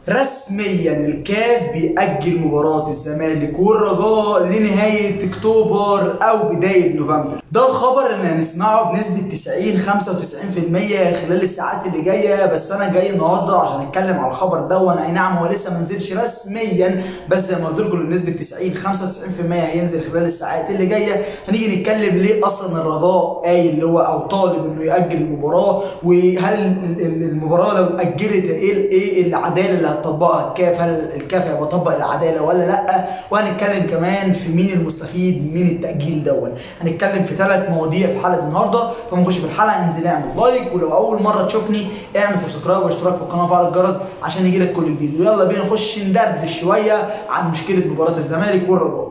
رسميا الكاف بيأجل مباراة الزمالك والرجاء لنهاية اكتوبر او بداية نوفمبر ده الخبر اللي هنسمعه بنسبة 90 95% خلال الساعات اللي جاية بس انا جاي النهارده عشان اتكلم على الخبر ده وانا اي نعم هو لسه ما نزلش رسميا بس زي ما قلت لكم بنسبة 90 95% هينزل خلال الساعات اللي جايه هنيجي نتكلم ليه اصلا الرجاء قايل اللي هو او طالب انه يأجل المباراة وهل المباراة لو اتأجلت ايه ايه العدالة اللي هتطبقها الكاف هل الكاف هيبقى طبق العدالة ولا لا وهنتكلم كمان في مين المستفيد من التأجيل دون هنتكلم في ثلاث مواضيع في حلقة النهارده فنخش في الحلقة انزل اعمل لايك ولو اول مرة تشوفني اعمل سبسكرايب واشتراك في القناة وفعل الجرس عشان يجيلك كل جديد ويلا بينا نخش ندردش شوية عن مشكلة مباراة الزمالك والرجاء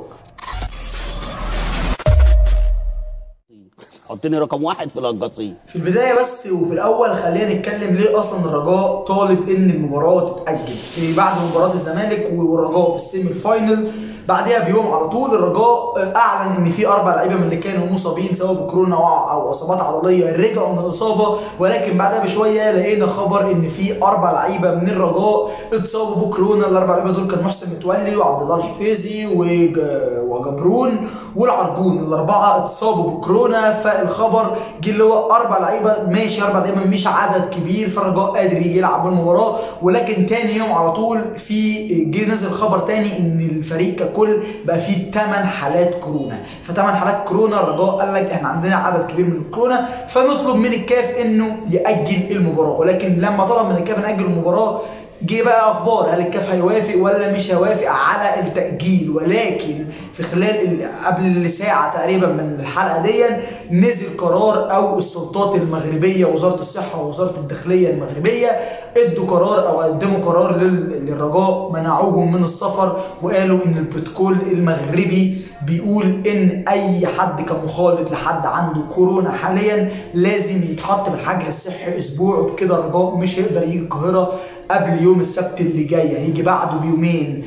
حطني رقم واحد في القصيم في البدايه بس وفي الاول خلينا نتكلم ليه اصلا الرجاء طالب ان المباراه تتاجل في بعد مباراه الزمالك والرجاء في السيمي الفاينل بعدها بيوم على طول الرجاء اعلن ان في اربع لعيبه من اللي كانوا مصابين سواء بكورونا او اصابات عضليه رجعوا من الاصابه ولكن بعدها بشويه لقينا خبر ان في اربع لعيبه من الرجاء اتصابوا بكورونا الاربع لعيبه دول كان محسن متولي وعبد الله الحفيظي وج... وجبرون والعرجون الاربعه اتصابوا بكورونا فالخبر جه اللي هو اربع لعيبه ماشي اربع لعيبه مش عدد كبير فالرجاء قادر يجي يلعب المباراه ولكن تاني يوم على طول في جه نزل خبر تاني ان الفريق ككل بقى فيه 8 حالات كورونا ف8 حالات كورونا الرجاء قال لك احنا عندنا عدد كبير من الكورونا فنطلب من الكاف انه ياجل المباراه ولكن لما طلب من الكاف ناجل المباراه جه بقى اخبار هل الكاف هيوافق ولا مش هيوافق على التاجيل ولكن في خلال قبل ساعه تقريبا من الحلقه دي نزل قرار او السلطات المغربيه وزاره الصحه ووزاره الداخليه المغربيه ادوا قرار او قدموا قرار للرجاء منعوهم من السفر وقالوا ان البروتوكول المغربي بيقول ان اي حد كان مخالط لحد عنده كورونا حاليا لازم يتحط في الحجر الصحي اسبوع وبكده الرجاء مش هيقدر يجي القاهره قبل يوم السبت اللي جاي هيجي بعده بيومين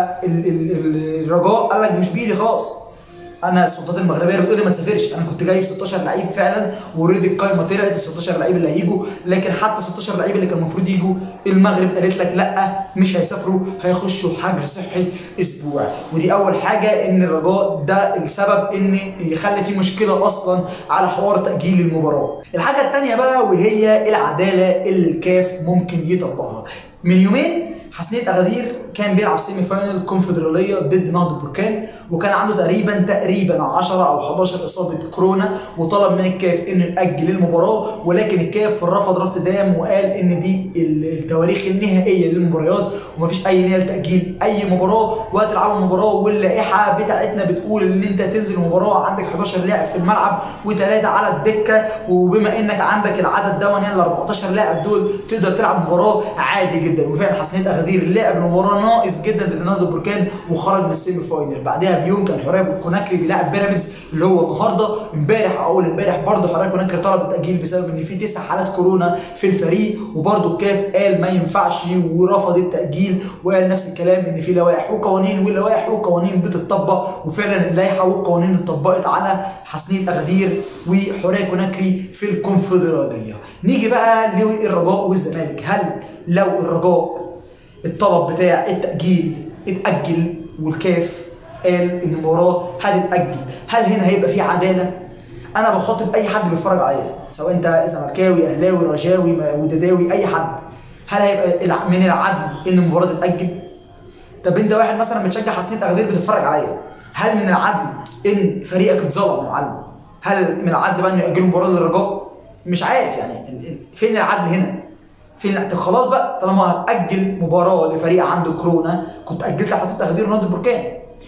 فالرجاء قال لك مش بايدي خلاص انا السلطات المغربيه بتقول لي ما تسافرش انا كنت جايب 16 لعيب فعلا واوريدي القايمه طلعت ال 16 لعيب اللي هيجوا لكن حتى 16 لعيب اللي كان المفروض يجوا المغرب قالت لك لا مش هيسافروا هيخشوا حجر صحي اسبوع ودي اول حاجه ان الرجاء ده السبب ان يخلي في مشكله اصلا على حوار تاجيل المباراه الحاجه الثانيه بقى وهي العداله اللي الكاف ممكن يطبقها من يومين حسنية أغادير كان بيلعب سيمي فاينل كونفدرالية ضد نهضة بركان وكان عنده تقريبا تقريبا 10 أو 11 إصابة كورونا وطلب من الكاف إنه يأجل المباراة ولكن الكاف رفض رفض دام وقال إن دي التواريخ النهائية للمباريات ومفيش أي نية لتأجيل أي مباراة وهتلعبوا المباراة واللائحة بتاعتنا بتقول إن أنت تنزل المباراة عندك 11 لاعب في الملعب وثلاثة على الدكة وبما إنك عندك العدد ده يعني ال 14 لاعب دول تقدر تلعب مباراة عادي جدا وفعلا حسنية أغادير لعب المباراة ناقص جدا ضد نهضة بركان وخرج من السيمي فاينل بعدها بيوم كان حريه كوناكري بيلعب بيراميدز اللي هو النهارده امبارح اول امبارح برضه حريه كوناكري طلب التاجيل بسبب ان في تسع حالات كورونا في الفريق وبرضه الكاف قال ما ينفعش ورفض التاجيل وقال نفس الكلام ان في لوائح وقوانين واللوائح والقوانين بتطبق وفعلا اللائحه والقوانين اتطبقت على حسنيه اغدير وحريه كوناكري في الكونفدراليه نيجي بقى للرجاء والزمالك هل لو الرجاء الطلب بتاع التاجيل اتاجل والكاف قال ان المباراه هتتاجل هل هنا هيبقى في عداله انا بخاطب اي حد بيتفرج عليا سواء انت زملكاوي اهلاوي رجاوي وداداوي اي حد هل هيبقى من العدل ان المباراه تتاجل طب انت واحد مثلا بتشجع حسنيه اغدير بتتفرج عليا هل من العدل ان فريقك اتظلم يا معلم هل من العدل بقى انه ياجلوا المباراه للرجاء مش عارف يعني فين العدل هنا فين طب خلاص بقى طالما هتاجل مباراه لفريق عنده كورونا كنت اجلت حسنيه تغدير نادي بركان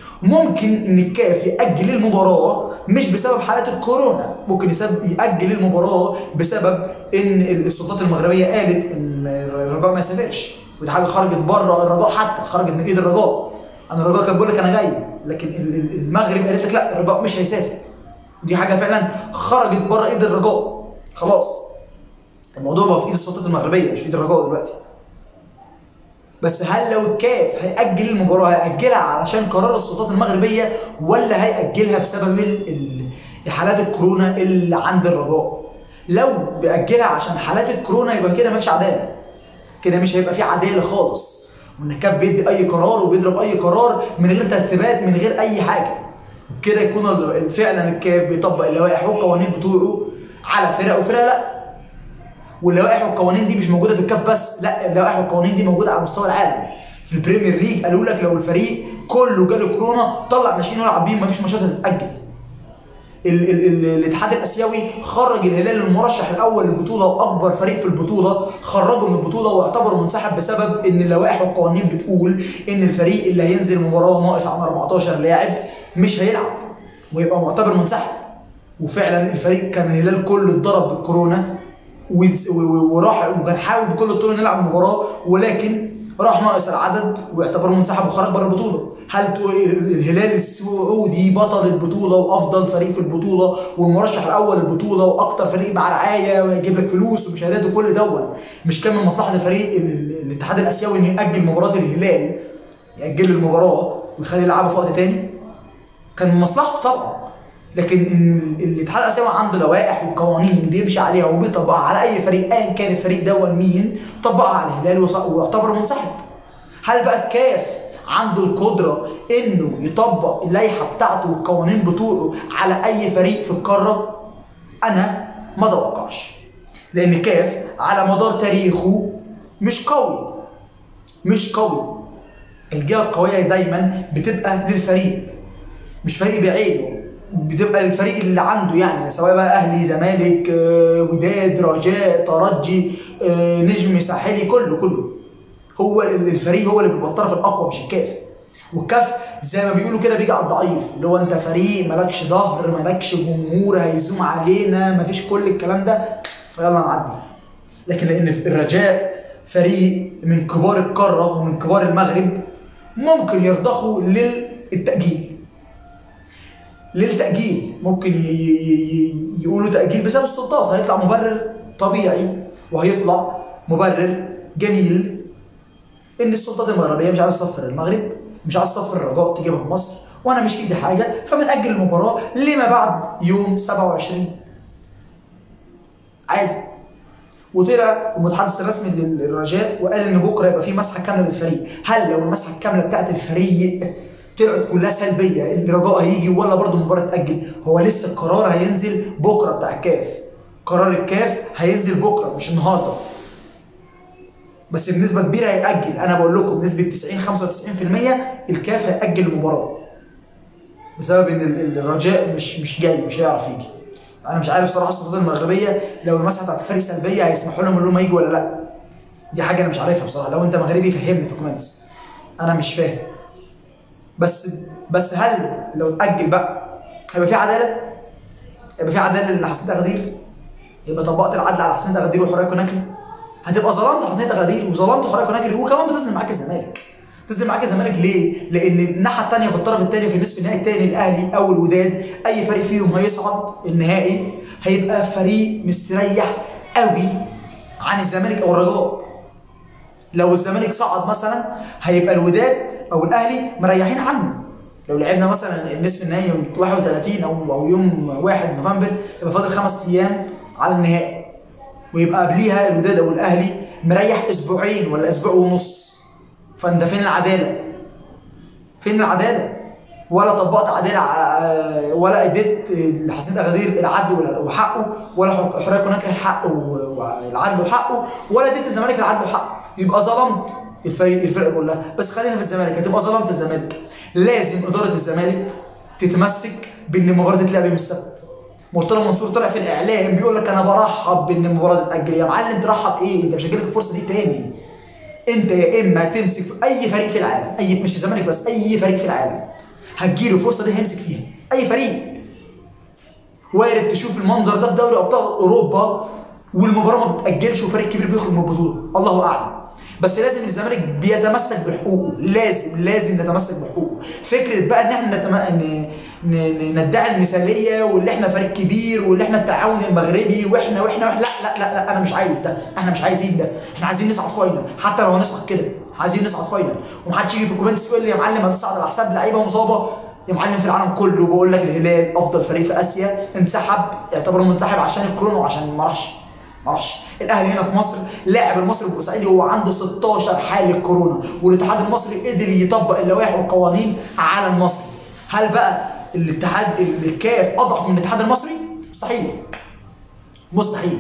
ممكن ان الكاف ياجل المباراه مش بسبب حالات الكورونا ممكن يسبب ياجل المباراه بسبب ان السلطات المغربيه قالت ان الرجاء ما يسافرش ودي حاجه خرجت بره الرجاء حتى خرجت من ايد الرجاء انا الرجاء كان بيقول لك انا جاي لكن المغرب قالت لك لا الرجاء مش هيسافر ودي حاجه فعلا خرجت بره ايد الرجاء خلاص الموضوع بقى في ايد السلطات المغربيه مش في ايد الرجاء دلوقتي بس هل لو الكاف هيأجل المباراة هيأجلها علشان قرار السلطات المغربية ولا هيأجلها بسبب حالات الكورونا اللي عند الرجاء؟ لو بيأجلها عشان حالات الكورونا يبقى كده مفيش عدالة. كده مش هيبقى في عدالة خالص. وان الكاف بيدي اي قرار وبيضرب اي قرار من غير ترتيبات من غير اي حاجه وبكده يكون ال- فعلا الكاف بيطبق اللوائح والقوانين بتوعه على فرق وفرق لا واللوائح والقوانين دي مش موجوده في الكاف بس لا اللوائح والقوانين دي موجوده على مستوى العالم في البريمير ليج قالوا لك لو الفريق كله جاله كورونا طلع ناشئين والعب بيهم مفيش ماتشات هتتاجل ال- ال- ال- الاتحاد الاسيوي خرج الهلال المرشح الاول للبطوله واكبر فريق في البطوله خرجه من البطوله واعتبره منسحب بسبب ان اللوائح والقوانين بتقول ان الفريق اللي هينزل مباراه ناقص عن 14 لاعب مش هيلعب ويبقى معتبر منسحب وفعلا الفريق كان الهلال كله اتضرب بالكورونا ونس- و- و- وراح وكان حاول بكل الطرق إنه يلعب المباراه ولكن راح ناقص العدد واعتبره منسحب وخرج بره البطوله هل تقول ال- الهلال السعودي بطل البطوله وافضل فريق في البطوله والمرشح الاول للبطوله واكتر فريق مع رعايه ويجيب لك فلوس ومشاهدات وكل دون مش كان من مصلحه الفريق ال- ال- الاتحاد الاسيوي انه ياجل مباراه الهلال ياجل المباراه ويخلي يلعبها في وقت تاني كان من مصلحته طبعا لكن ان ال- الاتحاد الاسيوي عنده لوائح وقوانين بيمشي عليها وبيطبقها على اي فريق ايا كان الفريق ده مين طبقها على الهلال وص- واعتبره منسحب هل بقى الكاف عنده القدره انه يطبق اللائحه بتاعته والقوانين بتوعه على اي فريق في القاره انا ما اتوقعش لان الكاف على مدار تاريخه مش قوي مش قوي الجهه القويه دايما بتبقى للفريق مش فريق بعينه بتبقى الفريق اللي عنده يعني سواء بقى اهلي زمالك آه، وداد رجاء ترجي آه، نجم ساحلي كله كله هو ال- الفريق هو اللي بيبقى الطرف الاقوى مش الكاف والكاف زي ما بيقولوا كده بيجي على الضعيف اللي هو انت فريق مالكش ظهر مالكش جمهور هيزوم علينا مفيش كل الكلام ده فيلا نعدي لكن لان الرجاء فريق من كبار القاره ومن كبار المغرب ممكن يرضخوا للتاجيل للتأجيل ممكن ي- ي- ي- يقولوا تأجيل بسبب السلطات هيطلع مبرر طبيعي وهيطلع مبرر جميل ان السلطات المغربيه مش عايزه تصفر المغرب مش عايزه تصفر الرجاء تجيبها في مصر وانا مش في ايدي حاجه فبنأجل المباراه لما بعد يوم 27 عادي وطلع المتحدث الرسمي للرجاء وقال ان بكره يبقى في مسحه كامله للفريق هل لو المسحه الكامله بتاعت الفريق طلعت كلها سلبيه الرجاء هيجي ولا برضه المباراه تاجل هو لسه القرار هينزل بكره بتاع الكاف قرار الكاف هينزل بكره مش النهارده بس بنسبه كبيره هيأجل انا بقول لكم بنسبه 90 95% الكاف هيأجل المباراه بسبب ان ال- ال- الرجاء مش مش جاي مش هيعرف يجي انا مش عارف صراحه السلطات المغربيه لو المسحه بتاعت الفريق سلبيه هيسمحوا لهم انهم يجوا ولا لا دي حاجه انا مش عارفها بصراحه لو انت مغربي فهمني في الكومنتس انا مش فاهم بس بس هل لو اتاجل بقى هيبقى في عداله هيبقى في عداله لحسنين تغدير يبقى طبقت العدل على حسنين تغدير وحريه كوناكري هتبقى ظلمت حسنين تغدير وظلمت حريه كوناكري وكمان بتظلم معاك الزمالك تظلم معاك الزمالك ليه؟ لان الناحيه الثانيه في الطرف الثاني في النصف النهائي الثاني الاهلي او الوداد اي فريق فيهم هيصعد النهائي هيبقى فريق مستريح قوي عن الزمالك او الرجاء لو الزمالك صعد مثلا هيبقى الوداد او الاهلي مريحين عنه لو لعبنا مثلا النصف النهائي يوم 31 او او يوم 1 نوفمبر يبقى فاضل خمس ايام على النهائي ويبقى قبليها الوداد او الاهلي مريح اسبوعين ولا اسبوع ونص فانت فين العداله؟ فين العداله؟ ولا طبقت عداله ع- ولا اديت لحسين اغادير العدل ولا- وحقه ولا حريه كوناكري حقه والعدل وحقه ولا اديت الزمالك العدل وحقه يبقى ظلمت الفريق الفرقه كلها بس خلينا في الزمالك هتبقى ظلمت الزمالك لازم اداره الزمالك تتمسك بان المباراه تتلعب يوم السبت مرتضى منصور طلع في الاعلام بيقول لك انا برحب بان المباراه تتاجل يا معلم ترحب ايه انت مش هيجيلك الفرصه دي تاني انت يا اما تمسك في اي فريق في العالم اي مش الزمالك بس اي فريق في العالم هتجيله الفرصه دي هيمسك فيها اي فريق وارد تشوف المنظر ده في دوري ابطال اوروبا والمباراه ما بتاجلش وفريق كبير بيخرج من البطوله الله اعلم بس لازم الزمالك بيتمسك بحقوقه لازم لازم نتمسك بحقوقه فكره بقى ان احنا نتم... ن... ن... ن- ندعي المثاليه واللي احنا فريق كبير واللي احنا التعاون المغربي واحنا واحنا, وإحنا لا لا لا لا انا مش عايز ده احنا مش عايزين ده احنا عايزين نصعد فاينل حتى لو هنصعد كده عايزين نصعد فاينل ومحدش يجي في الكومنتس يقول لي يا معلم هتصعد على حساب لعيبه مصابه يا معلم في العالم كله بقول لك الهلال افضل فريق في اسيا انسحب اعتبره منسحب عشان الكورونا وعشان ما راحش ما راحش الاهلي هنا في مصر لاعب المصري البورسعيدي هو عنده 16 حاله كورونا والاتحاد المصري قدر يطبق اللوائح والقوانين على المصري هل بقى الاتحاد الكاف اضعف من الاتحاد المصري مستحيل مستحيل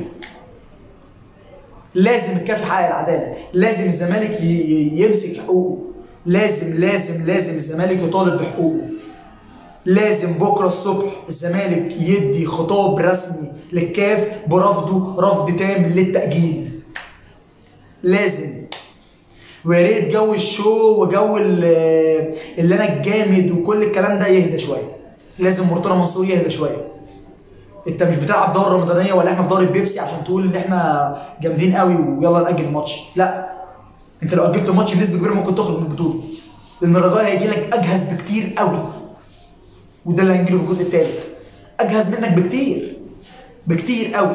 لازم الكاف يحقق العداله لازم الزمالك ي- ي- يمسك حقوقه لازم لازم لازم الزمالك يطالب بحقوقه لازم بكره الصبح الزمالك يدي خطاب رسمي للكاف برفضه رفض تام للتأجيل لازم ويا ريت جو الشو وجو ال- اللي انا الجامد وكل الكلام ده يهدى شويه لازم مرتضى منصور يهدى شويه انت مش بتلعب دوره رمضانيه ولا احنا في دوري بيبسي عشان تقول ان احنا جامدين قوي ويلا ناجل الماتش لا انت لو اجلت الماتش بنسبه كبيره ممكن تخرج من البطوله لان الرجاء هيجي لك اجهز بكتير قوي وده اللي هنجيله في الجزء الثالث اجهز منك بكتير بكتير قوي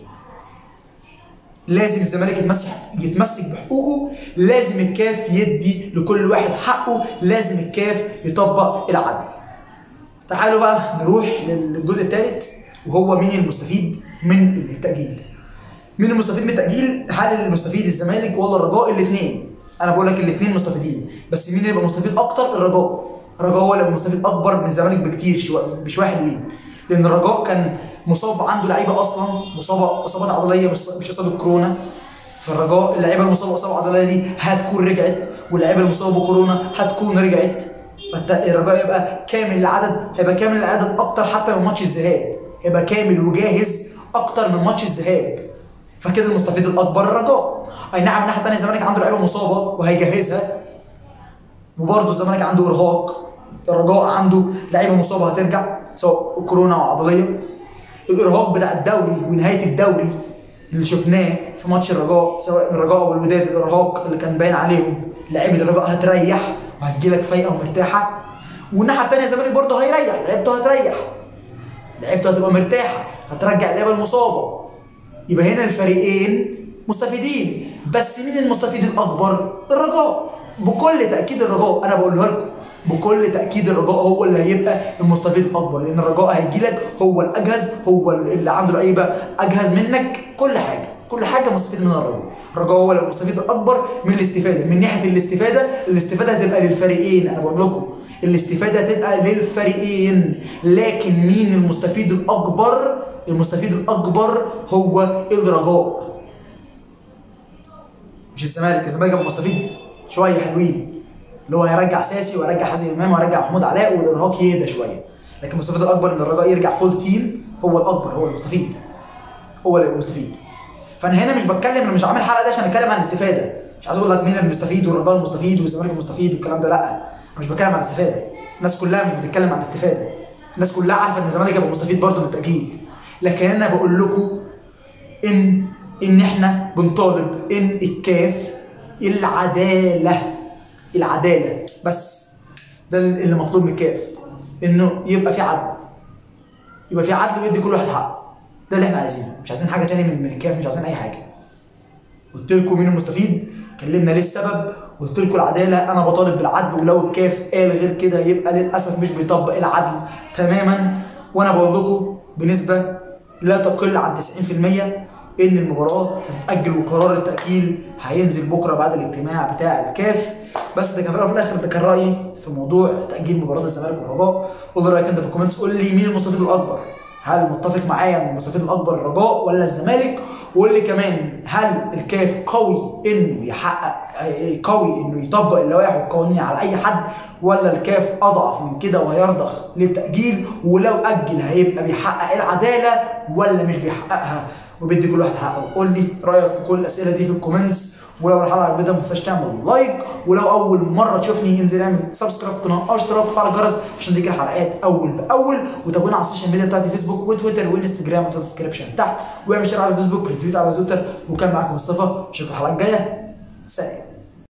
لازم الزمالك يتمسك يتمسك بحقوقه لازم الكاف يدي لكل واحد حقه لازم الكاف يطبق العدل تعالوا بقى نروح للجزء الثالث وهو مين المستفيد من التأجيل مين المستفيد من التأجيل هل المستفيد الزمالك ولا الرجاء الاثنين انا بقول لك الاثنين مستفيدين بس مين اللي يبقى مستفيد اكتر الرجاء الرجاء هو اللي يبقى مستفيد اكبر من الزمالك بكتير شويه بشويه حلوين لان الرجاء كان مصاب عنده لعيبه اصلا مصابه اصابات عضليه مش مش اصابه كورونا فالرجاء اللعيبه المصابه باصابه عضليه دي هتكون رجعت واللعيبه المصابه بكورونا هتكون رجعت فانت الرجاء يبقى كامل العدد هيبقى كامل العدد اكتر حتى من ماتش الذهاب هيبقى كامل وجاهز اكتر من ماتش الذهاب فكده المستفيد الاكبر الرجاء اي نعم الناحيه الثانيه الزمالك عنده لعيبه مصابه وهيجهزها وبرضه الزمالك عنده ارهاق الرجاء عنده لعيبه مصابه هترجع سواء كورونا او عضليه الارهاق بتاع الدوري ونهايه الدوري اللي شفناه في ماتش الرجاء سواء الرجاء او الوداد الارهاق اللي كان باين عليهم لعيبه الرجاء هتريح وهتجيلك فايقه ومرتاحه والناحيه الثانيه الزمالك برضه هيريح لعيبته هتريح لعيبته هتبقى مرتاحه هترجع اللعيبه المصابه يبقى هنا الفريقين مستفيدين بس مين المستفيد الاكبر الرجاء بكل تاكيد الرجاء انا بقولها لكم بكل تاكيد الرجاء هو اللي هيبقى المستفيد الاكبر لان الرجاء هيجي لك هو الاجهز هو اللي عنده لعيبه اجهز منك كل حاجه كل حاجه مستفيد منها الرجاء الرجاء هو المستفيد الاكبر من الاستفاده من ناحيه الاستفاده الاستفاده هتبقى للفريقين انا بقول لكم الاستفاده هتبقى للفريقين لكن مين المستفيد الاكبر المستفيد الاكبر هو الرجاء مش الزمالك الزمالك هيبقى مستفيد شويه حلوين اللي هو هيرجع ساسي ويرجع حازم امام ويرجع محمود علاء والارهاق يهدى شويه لكن المستفيد الاكبر ان الرجاء يرجع فول تيم هو الاكبر هو المستفيد هو اللي المستفيد فانا هنا مش بتكلم انا مش عامل الحلقه دي عشان اتكلم عن الاستفاده مش عايز اقول لك مين المستفيد والرجاء المستفيد والزمالك المستفيد والكلام ده لا انا مش بتكلم عن الاستفاده الناس كلها مش بتتكلم عن الاستفاده الناس كلها عارفه ان الزمالك هيبقى مستفيد برضه من التاجيل لكن انا بقول لكم ان ان احنا بنطالب ان الكاف العداله العداله بس ده اللي مطلوب من الكاف انه يبقى في عدل يبقى في عدل ويدي كل واحد حقه ده اللي احنا عايزينه مش عايزين حاجه تاني من من الكاف مش عايزين اي حاجه قلت لكم مين المستفيد كلمنا ليه السبب قلت لكم العداله انا بطالب بالعدل ولو الكاف قال غير كده يبقى للاسف مش بيطبق العدل تماما وانا بقول لكم بنسبه لا تقل عن 90% ان المباراه هتتاجل وقرار التاجيل هينزل بكره بعد الاجتماع بتاع الكاف بس ده كان في الأول وفي الاخر ده كان رايي في موضوع تاجيل مباراه الزمالك والرجاء قول لي رايك انت في الكومنتس قول لي مين المستفيد الاكبر هل متفق معايا ان المستفيد الاكبر الرجاء ولا الزمالك وقول لي كمان هل الكاف قوي انه يحقق قوي انه يطبق اللوائح والقوانين على اي حد ولا الكاف اضعف من كده وهيرضخ للتاجيل ولو اجل هيبقى بيحقق العداله ولا مش بيحققها وبيدي كل واحد حقه قول لي رايك في كل الاسئله دي في الكومنتس ولو الحلقه عجبتك ما تنساش تعمل لايك ولو اول مره تشوفني انزل اعمل سبسكرايب في القناه اشتراك وفعل الجرس عشان تجيك الحلقات اول باول وتابعونا على السوشيال ميديا بتاعتي فيسبوك وتويتر وانستجرام في الديسكربشن تحت واعمل شير على فيسبوك ريتويت على تويتر وكان معاكم مصطفى اشوفكم الحلقه الجايه سلام